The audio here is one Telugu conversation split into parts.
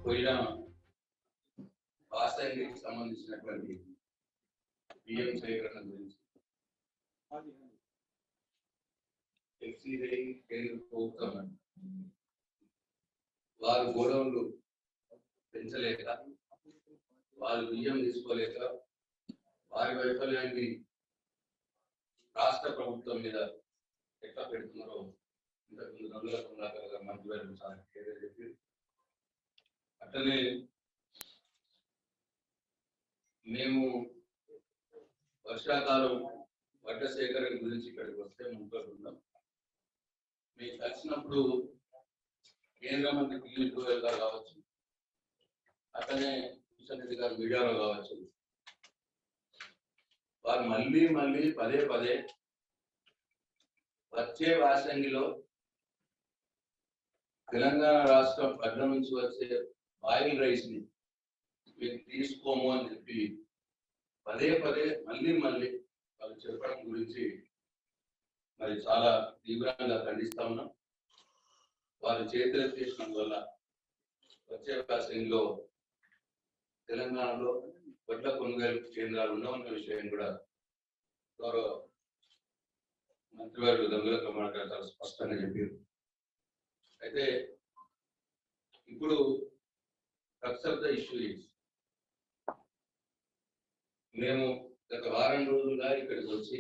పోయిన వాస్తవానికి సంబంధించినటువంటి పిఎం సేకరణ గురించి ఎఫ్సిఐ కేంద్ర ప్రభుత్వం వారు గోడౌన్లు పెంచలేక వారు బియ్యం తీసుకోలేక వారి వైఫల్యాన్ని రాష్ట్ర ప్రభుత్వం మీద ఎట్లా పెడుతున్నారో ఇంతకుముందు రంగుల కమలాకర్ గారు మంత్రి గారు చాలా క్లియర్గా చెప్పి అట్లనే మేము వర్షాకాలం వడ్డ సేకరణ గురించి ఇక్కడికి వస్తే ముందుకుందాం మేము కలిసినప్పుడు కేంద్ర మంత్రి పీయూష్ గోయల్ గారు కావచ్చు అట్లనే కిషన్ రెడ్డి గారు మీడియాలో కావచ్చు వారు మళ్ళీ మళ్ళీ పదే పదే వచ్చే వాసంగిలో తెలంగాణ రాష్ట్రం పట్ల నుంచి వచ్చే ఆయిల్ రైస్ ని మీరు తీసుకోము అని చెప్పి పదే పదే మళ్ళీ మళ్ళీ వాళ్ళు చెప్పడం గురించి మరి చాలా తీవ్రంగా ఖండిస్తా ఉన్నాం వారు చేతులు చేసినందువల్ల వచ్చే వాసంగిలో తెలంగాణలో వడ్ల కొనుగోలు కేంద్రాలు ఉండవన్న విషయం కూడా గౌరవ మంత్రివారు గంగుల కమలాకర్ చాలా స్పష్టంగా చెప్పారు అయితే ఇప్పుడు crux of the issue is మేము గత వారం రోజులుగా ఇక్కడికి వచ్చి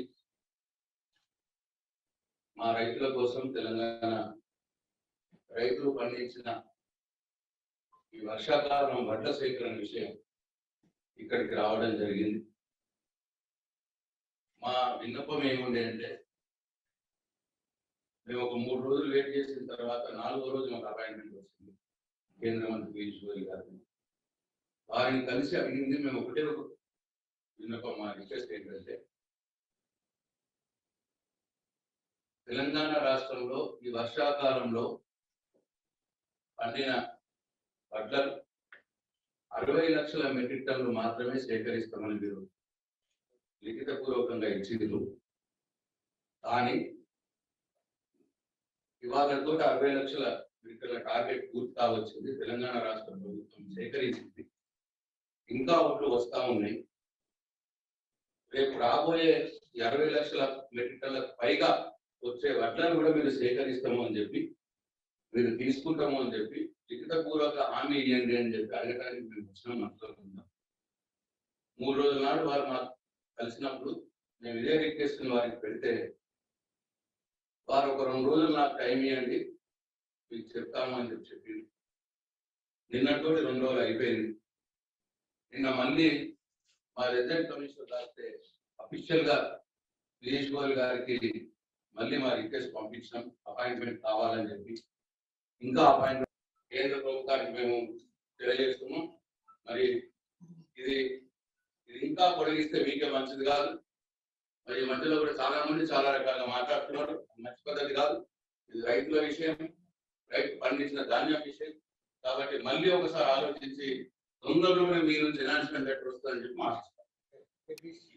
మా రైతుల కోసం తెలంగాణ రైతులు పండించిన ఈ వర్షాకాలం వడ్ల సేకరణ విషయం ఇక్కడికి రావడం జరిగింది మా విన్నపం ఏముంది అంటే మేము ఒక మూడు రోజులు వెయిట్ చేసిన తర్వాత నాలుగో రోజు మాకు అపాయింట్మెంట్ వచ్చింది కేంద్ర మంత్రి పీయూష్ గోయల్ గారిని వారిని కలిసి అడిగింది మేము ఒకటే ఒక విన్నపం మా రిక్వెస్ట్ ఏంటంటే తెలంగాణ రాష్ట్రంలో ఈ వర్షాకాలంలో పండిన వడ్లను అరవై లక్షల మెట్రిక్ టన్నులు మాత్రమే సేకరిస్తామని మీరు లిఖిత పూర్వకంగా ఇచ్చిండ్రు కానీ ఇవాళతో అరవై లక్షల మెట్రిక్ టార్గెట్ పూర్తి కావచ్చింది తెలంగాణ రాష్ట్ర ప్రభుత్వం సేకరించింది ఇంకా ఓట్లు వస్తా ఉన్నాయి రేపు రాబోయే అరవై లక్షల మెట్రిక్ టన్నులకు పైగా వచ్చే వడ్లను కూడా మీరు సేకరిస్తాము అని చెప్పి మీరు తీసుకుంటాము అని చెప్పి లిఖిత పూర్వక హామీ ఇవ్వండి అని చెప్పి అడగడానికి మేము వచ్చినాం మాట్లాడుకుందాం మూడు రోజుల నాడు వారు మాకు కలిసినప్పుడు మేము ఇదే రిక్వెస్ట్ వారికి పెడితే వారు ఒక రెండు రోజులు నాకు టైం ఇవ్వండి మీకు చెప్తాము అని చెప్పి చెప్పి నిన్నతోటి రెండు రోజులు అయిపోయింది నిన్న మళ్ళీ మా రెసిడెంట్ కమిషనర్ రాస్తే అఫీషియల్ గా పీయూష్ గోయల్ గారికి మళ్ళీ మా రిక్వెస్ట్ పంపించినాం అపాయింట్మెంట్ కావాలని చెప్పి ఇంకా అపాయింట్మెంట్ కేంద్ర ప్రభుత్వానికి మేము తెలియజేస్తున్నాం మరి ఇది ఇది ఇంకా పొడిగిస్తే మీకే మంచిది కాదు మరి ఈ మధ్యలో కూడా చాలా మంది చాలా రకాలుగా మాట్లాడుతున్నారు మంచి పద్ధతి కాదు ఇది రైతుల విషయం రైతు పండించిన ధాన్యం విషయం కాబట్టి మళ్ళీ ఒకసారి ఆలోచించి తొందరలోనే మీ నుంచి ఎనాన్స్మెంట్ లెటర్ వస్తుందని చెప్పి మాట్లాడుతున్నాం